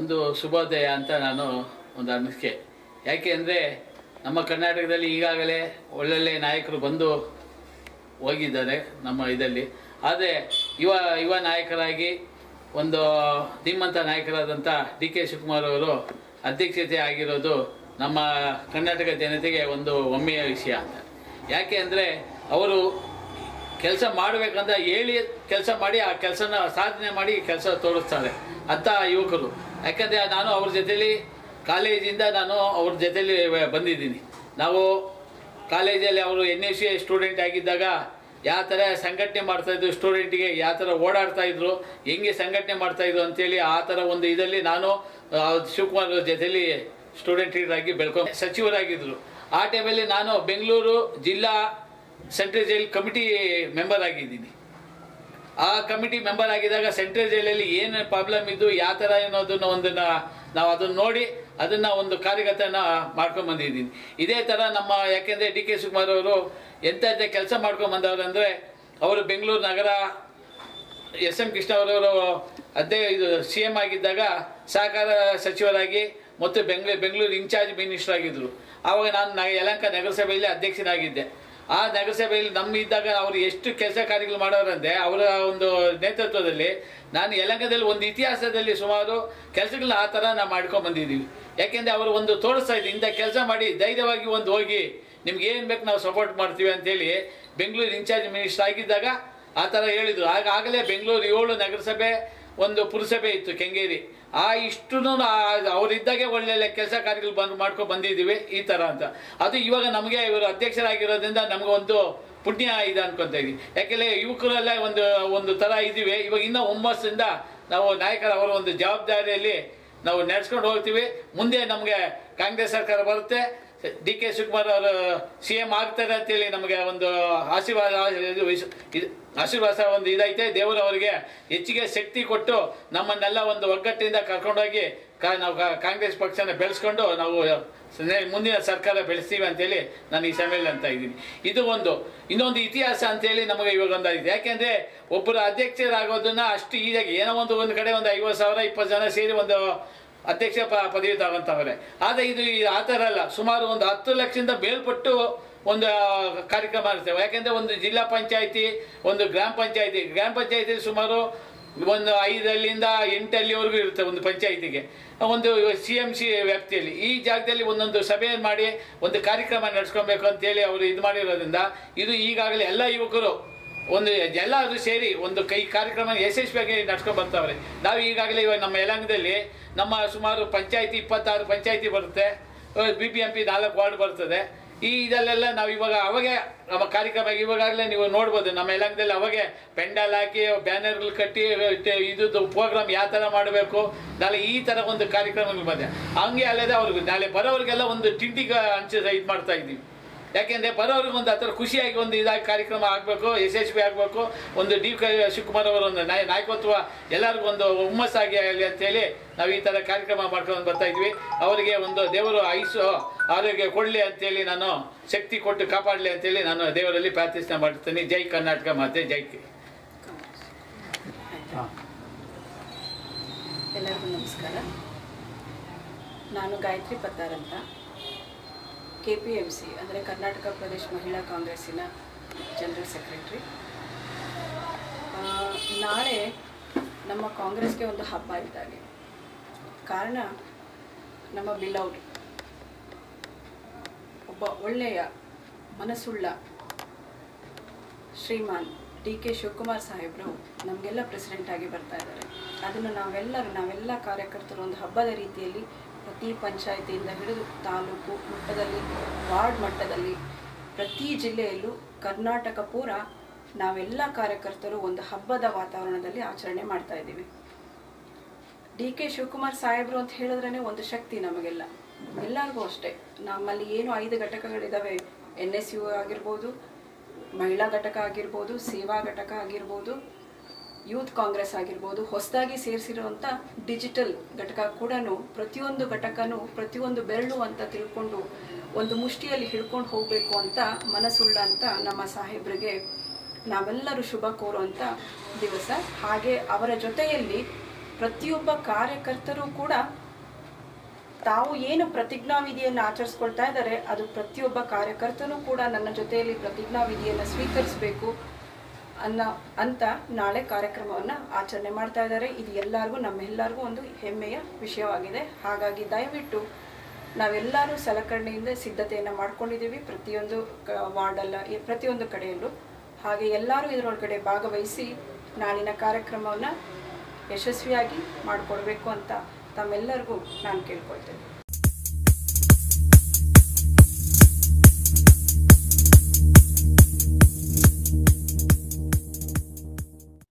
ಒಂದು ಶುಭೋದಯ ಅಂತ ನಾನು ಒಂದು ಅನಿಸಿಕೆ ಯಾಕೆ ಅಂದರೆ ನಮ್ಮ ಕರ್ನಾಟಕದಲ್ಲಿ ಈಗಾಗಲೇ ಒಳ್ಳೊಳ್ಳೆ ನಾಯಕರು ಬಂದು ಹೋಗಿದ್ದಾರೆ ನಮ್ಮ ಇದರಲ್ಲಿ ಆದರೆ ಯುವ ಯುವ ನಾಯಕರಾಗಿ ಒಂದು ಧೀಮಂತ ನಾಯಕರಾದಂಥ ಡಿ ಕೆ ಶಿವಕುಮಾರ್ ಅವರು ಅಧ್ಯಕ್ಷತೆ ಆಗಿರೋದು ನಮ್ಮ ಕರ್ನಾಟಕ ಜನತೆಗೆ ಒಂದು ಹೆಮ್ಮೆಯ ವಿಷಯ ಅಂತ ಯಾಕೆ ಅಂದರೆ ಅವರು ಕೆಲಸ ಮಾಡಬೇಕಂತ ಹೇಳಿ ಕೆಲಸ ಮಾಡಿ ಆ ಕೆಲಸನ ಸಾಧನೆ ಮಾಡಿ ಕೆಲಸ ತೋರಿಸ್ತಾರೆ ಅಂಥ ಯುವಕರು ಯಾಕಂದರೆ ನಾನು ಅವ್ರ ಜೊತೆಲಿ ಕಾಲೇಜಿಂದ ನಾನು ಅವ್ರ ಜೊತೆಲಿ ಬಂದಿದ್ದೀನಿ ನಾವು ಕಾಲೇಜಲ್ಲಿ ಅವರು ಎನ್ ಎಸ್ ಸಿ ಸ್ಟೂಡೆಂಟ್ ಆಗಿದ್ದಾಗ ಯಾವ ಥರ ಸಂಘಟನೆ ಮಾಡ್ತಾಯಿದ್ರು ಸ್ಟೂಡೆಂಟಿಗೆ ಯಾವ ಥರ ಓಡಾಡ್ತಾ ಇದ್ರು ಹೆಂಗೆ ಸಂಘಟನೆ ಮಾಡ್ತಾಯಿದ್ರು ಅಂತೇಳಿ ಆ ಥರ ಒಂದು ಇದರಲ್ಲಿ ನಾನು ಆ, ಶಿವಕುಮಾರ್ ಅವ್ರ ಜೊತೆಲಿ ಸ್ಟೂಡೆಂಟ್ ಆಗಿ ಬೆಳ್ಕೊಂಡು ಸಚಿವರಾಗಿದ್ದರು ಆ ಟೈಮಲ್ಲಿ ನಾನು ಬೆಂಗಳೂರು ಜಿಲ್ಲಾ ಸೆಂಟ್ರಲ್ ಜೈಲ್ ಕಮಿಟಿ ಮೆಂಬರ್ ಆಗಿದ್ದೀನಿ ಆ ಕಮಿಟಿ ಮೆಂಬರ್ ಆಗಿದ್ದಾಗ ಸೆಂಟ್ರಲ್ ಜೈಲಲ್ಲಿ ಏನು ಪ್ರಾಬ್ಲಮ್ ಇದ್ದು ಯಾವ ಥರ ಅನ್ನೋದನ್ನ ಒಂದನ್ನ ನಾವು ಅದನ್ನ ನೋಡಿ ಅದನ್ನ ಒಂದು ಕಾರ್ಯಗತನ ಮಾಡ್ಕೊಂಡು ಬಂದಿದ್ದೀನಿ ಇದೇ ಥರ ನಮ್ಮ ಯಾಕೆಂದರೆ ಡಿ ಕೆ ಶಿವಕುಮಾರ್ ಅವರು ಎಂಥದ್ದೇ ಕೆಲಸ ಮಾಡ್ಕೊಂಡು ಬಂದವರು ಅಂದರೆ ಅವರು ಬೆಂಗಳೂರು ನಗರ ಎಸ್ ಎಂ ಕೃಷ್ಣ ಅವರವರು ಅದೇ ಇದು ಸಿ ಎಮ್ ಆಗಿದ್ದಾಗ ಸಹಕಾರ ಸಚಿವರಾಗಿ ಮತ್ತು ಬೆಂಗಳೂರು ಬೆಂಗಳೂರು ಇನ್ಚಾರ್ಜ್ ಮಿನಿಸ್ಟರ್ ಆಗಿದ್ದರು ಆವಾಗ ನಾನು ನ ಯಲಂಕ ನಗರಸಭೆಯಲ್ಲಿ ಅಧ್ಯಕ್ಷನಾಗಿದ್ದೆ ಆ ನಗರಸಭೆಯಲ್ಲಿ ನಮ್ಮ ಇದ್ದಾಗ ಅವರು ಎಷ್ಟು ಕೆಲಸ ಕಾರ್ಯಗಳು ಮಾಡೋರಂದ್ರೆ ಅವರ ಒಂದು ನೇತೃತ್ವದಲ್ಲಿ ನಾನು ಯಲಂಕದಲ್ಲಿ ಒಂದು ಇತಿಹಾಸದಲ್ಲಿ ಸುಮಾರು ಕೆಲಸಗಳನ್ನ ಆ ಥರ ನಾವು ಮಾಡ್ಕೊಂಡು ಬಂದಿದ್ದೀವಿ ಯಾಕೆಂದರೆ ಅವರು ಒಂದು ತೋರಿಸ್ತಾ ಇದ್ದು ಇಂಥ ಕೆಲಸ ಮಾಡಿ ಧೈರ್ಯವಾಗಿ ಒಂದು ಹೋಗಿ ನಿಮ್ಗೆ ಏನು ಬೇಕು ನಾವು ಸಪೋರ್ಟ್ ಮಾಡ್ತೀವಿ ಅಂತೇಳಿ ಬೆಂಗಳೂರು ಇನ್ಚಾರ್ಜ್ ಮಿನಿಸ್ಟರ್ ಆಗಿದ್ದಾಗ ಆ ಥರ ಹೇಳಿದರು ಆಗ ಆಗಲೇ ಬೆಂಗಳೂರು ಏಳು ನಗರಸಭೆ ಒಂದು ಪುರಸಭೆ ಇತ್ತು ಕೆಂಗೇರಿ ಆ ಇಷ್ಟು ಅವರಿದ್ದಾಗೆ ಒಳ್ಳೆ ಕೆಲಸ ಕಾರ್ಯಗಳು ಬಂದು ಮಾಡ್ಕೊಂಡು ಬಂದಿದ್ದೀವಿ ಈ ಥರ ಅಂತ ಅದು ಇವಾಗ ನಮಗೆ ಇವರು ಅಧ್ಯಕ್ಷರಾಗಿರೋದ್ರಿಂದ ನಮಗೆ ಒಂದು ಪುಣ್ಯ ಇದೆ ಅನ್ಕೊತಾ ಇದ್ದೀವಿ ಯಾಕೆಂದರೆ ಯುವಕರೆಲ್ಲ ಒಂದು ಒಂದು ಥರ ಇದ್ದೀವಿ ಇವಾಗ ಇನ್ನೂ ಹುಮ್ಮಸ್ಸಿಂದ ನಾವು ನಾಯಕರ ಅವರ ಒಂದು ಜವಾಬ್ದಾರಿಯಲ್ಲಿ ನಾವು ನಡೆಸ್ಕೊಂಡು ಹೋಗ್ತೀವಿ ಮುಂದೆ ನಮಗೆ ಕಾಂಗ್ರೆಸ್ ಸರ್ಕಾರ ಬರುತ್ತೆ ಡಿ ಕೆ ಶಿವಕುಮಾರ್ ಅವರು ಸಿ ಎಂ ಆಗ್ತಾರೆ ಅಂತೇಳಿ ನಮಗೆ ಒಂದು ಆಶೀರ್ವಾದ ಇದು ವಿಶ್- ಇದು ಆಶೀರ್ವಾದ ಒಂದು ಇದೈತೆ ದೇವರು ಅವರಿಗೆ ಹೆಚ್ಚಿಗೆ ಶಕ್ತಿ ಕೊಟ್ಟು ನಮ್ಮನ್ನೆಲ್ಲ ಒಂದು ಒಗ್ಗಟ್ಟಿಂದ ಕರ್ಕೊಂಡೋಗಿ ಕಾ ನಾವು ಕಾ- ಕಾಂಗ್ರೆಸ್ ಪಕ್ಷನ ಬೆಳೆಸ್ಕೊಂಡು ನಾವು ನೆ- ಮುಂದಿನ ಸರ್ಕಾರ ಬೆಳೆಸ್ತೀವಿ ಅಂತೇಳಿ ನಾನು ಈ ಸಮಯದಲ್ಲಿ ಅಂತ ಇದ್ದೀನಿ ಇದು ಒಂದು ಇನ್ನೊಂದು ಇತಿಹಾಸ ಅಂತೇಳಿ ನಮಗೆ ಇವಾಗ ಒಂದಾಗಿದೆ ಯಾಕೆಂದರೆ ಒಬ್ಬರು ಅಧ್ಯಕ್ಷರಾಗೋದನ್ನ ಅಷ್ಟು ಈಜಾಗಿ ಏನೋ ಒಂದು ಒಂದು ಕಡೆ ಒಂದು ಐವತ್ತು ಸಾವಿರ ಇಪ್ಪತ್ತು ಜನ ಸೇರಿ ಒಂದು ಅಧ್ಯಕ್ಷ ಪ ಪದವಿ ತಗೊಂತವ್ರೆ ಆದರೆ ಇದು ಈ ಆ ಥರ ಅಲ್ಲ ಸುಮಾರು ಒಂದು ಹತ್ತು ಲಕ್ಷದಿಂದ ಮೇಲ್ಪಟ್ಟು ಒಂದು ಆ, ಕಾರ್ಯಕ್ರಮ ಇರ್ತೇವೆ ಯಾಕೆಂದರೆ ಒಂದು ಜಿಲ್ಲಾ ಪಂಚಾಯತಿ ಒಂದು ಗ್ರಾಮ ಪಂಚಾಯತಿ ಗ್ರಾಮ ಪಂಚಾಯತಿ ಸುಮಾರು ಒಂದು ಐದಲ್ಲಿಂದ ಎಂಟಲ್ಲಿವರೆಗೂ ಇರುತ್ತೆ ಒಂದು ಪಂಚಾಯತಿಗೆ ಒಂದು ಸಿ ಎಮ್ ಸಿ ವ್ಯಾಪ್ತಿಯಲ್ಲಿ ಈ ಜಾಗದಲ್ಲಿ ಒಂದೊಂದು ಸಭೆಯನ್ನು ಮಾಡಿ ಒಂದು ಕಾರ್ಯಕ್ರಮ ನಡೆಸ್ಕೊಬೇಕು ಅಂತೇಳಿ ಅವರು ಇದು ಮಾಡಿರೋದ್ರಿಂದ ಇದು ಈಗಾಗಲೇ ಎಲ್ಲ ಯುವಕರು ಒಂದು ಎಲ್ಲರೂ ಸೇರಿ ಒಂದು ಕೈ ಕಾರ್ಯಕ್ರಮ ಯಶಸ್ವಿಯಾಗಿ ನಡ್ಸ್ಕೊಂಡು ಬರ್ತಾವ್ರೆ ನಾವು ಈಗಾಗಲೇ ಇವಾಗ ನಮ್ಮ ಯಲಂಕದಲ್ಲಿ ನಮ್ಮ ಸುಮಾರು ಪಂಚಾಯತಿ ಇಪ್ಪತ್ತಾರು ಪಂಚಾಯತಿ ಬರುತ್ತೆ ಬಿ ಬಿ ಎಂ ಪಿ ನಾಲ್ಕು ವಾರ್ಡ್ ಬರ್ತದೆ ಈ ಇದಲ್ಲೆಲ್ಲ ನಾವು ಇವಾಗ ಅವಾಗೆ ನಮ್ಮ ಕಾರ್ಯಕ್ರಮ ಇವಾಗಲೇ ನೀವು ನೋಡ್ಬೋದು ನಮ್ಮ ಯಲಂಕದಲ್ಲಿ ಅವಾಗೆ ಪೆಂಡಲ್ ಹಾಕಿ ಬ್ಯಾನರ್ಗಳು ಕಟ್ಟಿ ಇದು ಪ್ರೋಗ್ರಾಮ್ ಯಾವ ಥರ ಮಾಡಬೇಕು ನಾಳೆ ಈ ಥರ ಒಂದು ಕಾರ್ಯಕ್ರಮಗಳು ಬಂದೆ ಹಂಗೆ ಅಲ್ಲದೆ ಅವ್ರಿಗೆ ನಾಳೆ ಬರೋರಿಗೆಲ್ಲ ಒಂದು ತಿಂಡಿಗೆ ಹಂಚ ಇದು ಮಾಡ್ತಾ ಇದ್ದೀವಿ ಯಾಕೆಂದರೆ ಬರೋರಿಗೆ ಒಂದು ಆ ಥರ ಖುಷಿಯಾಗಿ ಒಂದು ಇದಾಗಿ ಕಾರ್ಯಕ್ರಮ ಆಗಬೇಕು ಯಶಸ್ವಿ ಆಗಬೇಕು ಒಂದು ಡಿ ಕೆ ಶಿವಕುಮಾರ್ ಅವರ ಒಂದು ನಾಯ ನಾಯಕತ್ವ ಎಲ್ಲರಿಗೂ ಒಂದು ಹುಮ್ಮಸ್ಸಾಗಿ ಆಗಲಿ ಅಂತೇಳಿ ನಾವು ಈ ಥರ ಕಾರ್ಯಕ್ರಮ ಮಾಡ್ಕೊಂಡು ಬರ್ತಾ ಇದ್ವಿ ಅವರಿಗೆ ಒಂದು ದೇವರು ಆಯುಸ್ಸು ಆರೋಗ್ಯ ಕೊಡಲಿ ಅಂತೇಳಿ ನಾನು ಶಕ್ತಿ ಕೊಟ್ಟು ಕಾಪಾಡಲಿ ಅಂತೇಳಿ ನಾನು ದೇವರಲ್ಲಿ ಪ್ರಾರ್ಥನೆ ಮಾಡ್ತೀನಿ ಜೈ ಕರ್ನಾಟಕ ಮಾತೆ ಜೈ ಕೆ ಎಲ್ಲರಿಗೂ ನಮಸ್ಕಾರ ನಾನು ಗಾಯತ್ರಿ ಪತ್ತಾರ್ ಅಂತ ಕೆ ಪಿ ಎಮ್ ಸಿ ಅಂದರೆ ಕರ್ನಾಟಕ ಪ್ರದೇಶ ಮಹಿಳಾ ಕಾಂಗ್ರೆಸ್ಸಿನ ಜನರಲ್ ಸೆಕ್ರೆಟ್ರಿ ಆ, ನಾಳೆ ನಮ್ಮ ಕಾಂಗ್ರೆಸ್ಗೆ ಒಂದು ಹಬ್ಬ ಇದ್ದಾಗೆ ಕಾರಣ ನಮ್ಮ ಬಿಲೌಡ್ ಒಬ್ಬ ಒಳ್ಳೆಯ ಮನಸ್ಸುಳ್ಳ ಶ್ರೀಮಾನ್ ಡಿ ಕೆ ಶಿವಕುಮಾರ್ ಸಾಹೇಬರು ನಮಗೆಲ್ಲ ಪ್ರೆಸಿಡೆಂಟ್ ಆಗಿ ಬರ್ತಾ ಇದ್ದಾರೆ ಅದನ್ನು ನಾವೆಲ್ಲರೂ ನಾವೆಲ್ಲ ಕಾರ್ಯಕರ್ತರು ಒಂದು ಹಬ್ಬದ ರೀತಿಯಲ್ಲಿ ಪ್ರತಿ ಪಂಚಾಯತಿಯಿಂದ ಹಿಡಿದು ತಾಲೂಕು ಮಟ್ಟದಲ್ಲಿ ವಾರ್ಡ್ ಮಟ್ಟದಲ್ಲಿ ಪ್ರತಿ ಜಿಲ್ಲೆಯಲ್ಲೂ ಕರ್ನಾಟಕ ಪೂರ ನಾವೆಲ್ಲ ಕಾರ್ಯಕರ್ತರು ಒಂದು ಹಬ್ಬದ ವಾತಾವರಣದಲ್ಲಿ ಆಚರಣೆ ಮಾಡ್ತಾ ಇದ್ದೀವಿ ಡಿ ಕೆ ಶಿವಕುಮಾರ್ ಸಾಹೇಬರು ಅಂತ ಹೇಳಿದ್ರೇ ಒಂದು ಶಕ್ತಿ ನಮಗೆಲ್ಲ ಎಲ್ಲರಿಗೂ ಅಷ್ಟೇ ನಮ್ಮಲ್ಲಿ ಏನು ಐದು ಘಟಕಗಳಿದ್ದಾವೆ ಎನ್ ಎಸ್ ಯು ಆಗಿರ್ಬೋದು ಮಹಿಳಾ ಘಟಕ ಆಗಿರ್ಬೋದು ಸೇವಾ ಘಟಕ ಆಗಿರ್ಬೋದು ಯೂತ್ ಕಾಂಗ್ರೆಸ್ ಆಗಿರ್ಬೋದು ಹೊಸದಾಗಿ ಸೇರಿಸಿರುವಂಥ ಡಿಜಿಟಲ್ ಘಟಕ ಕೂಡ ಪ್ರತಿಯೊಂದು ಘಟಕನೂ ಪ್ರತಿಯೊಂದು ಬೆರಳು ಅಂತ ತಿಳ್ಕೊಂಡು ಒಂದು ಮುಷ್ಟಿಯಲ್ಲಿ ಹಿಡ್ಕೊಂಡು ಹೋಗಬೇಕು ಅಂತ ಮನಸ್ಸುಳ್ಳ ಅಂತ ನಮ್ಮ ಸಾಹೇಬ್ರಿಗೆ ನಾವೆಲ್ಲರೂ ಶುಭ ಕೋರುವಂಥ ದಿವಸ ಹಾಗೆ ಅವರ ಜೊತೆಯಲ್ಲಿ ಪ್ರತಿಯೊಬ್ಬ ಕಾರ್ಯಕರ್ತರು ಕೂಡ ತಾವು ಏನು ಪ್ರತಿಜ್ಞಾವಿಧಿಯನ್ನು ಆಚರಿಸ್ಕೊಳ್ತಾ ಇದ್ದಾರೆ ಅದು ಪ್ರತಿಯೊಬ್ಬ ಕಾರ್ಯಕರ್ತನೂ ಕೂಡ ನನ್ನ ಜೊತೆಯಲ್ಲಿ ಪ್ರತಿಜ್ಞಾವಿಧಿಯನ್ನು ಸ್ವೀಕರಿಸಬೇಕು ಅನ್ನೋ ಅಂತ ನಾಳೆ ಕಾರ್ಯಕ್ರಮವನ್ನು ಆಚರಣೆ ಮಾಡ್ತಾ ಇದ್ದಾರೆ ಇದು ಎಲ್ಲರಿಗೂ ನಮ್ಮೆಲ್ಲರಿಗೂ ಒಂದು ಹೆಮ್ಮೆಯ ವಿಷಯವಾಗಿದೆ ಹಾಗಾಗಿ ದಯವಿಟ್ಟು ನಾವೆಲ್ಲರೂ ಸಲಕರಣೆಯಿಂದ ಸಿದ್ಧತೆಯನ್ನು ಮಾಡ್ಕೊಂಡಿದ್ದೀವಿ ಪ್ರತಿಯೊಂದು ಕ ವಾರ್ಡಲ್ಲ ಈ ಪ್ರತಿಯೊಂದು ಕಡೆಯಲ್ಲೂ ಹಾಗೆ ಎಲ್ಲರೂ ಇದರೊಳಗಡೆ ಭಾಗವಹಿಸಿ ನಾಳಿನ ಕಾರ್ಯಕ್ರಮವನ್ನು ಯಶಸ್ವಿಯಾಗಿ ಮಾಡಿಕೊಡ್ಬೇಕು ಅಂತ ತಮ್ಮೆಲ್ಲರಿಗೂ ನಾನು ಕೇಳ್ಕೊಳ್ತೇನೆ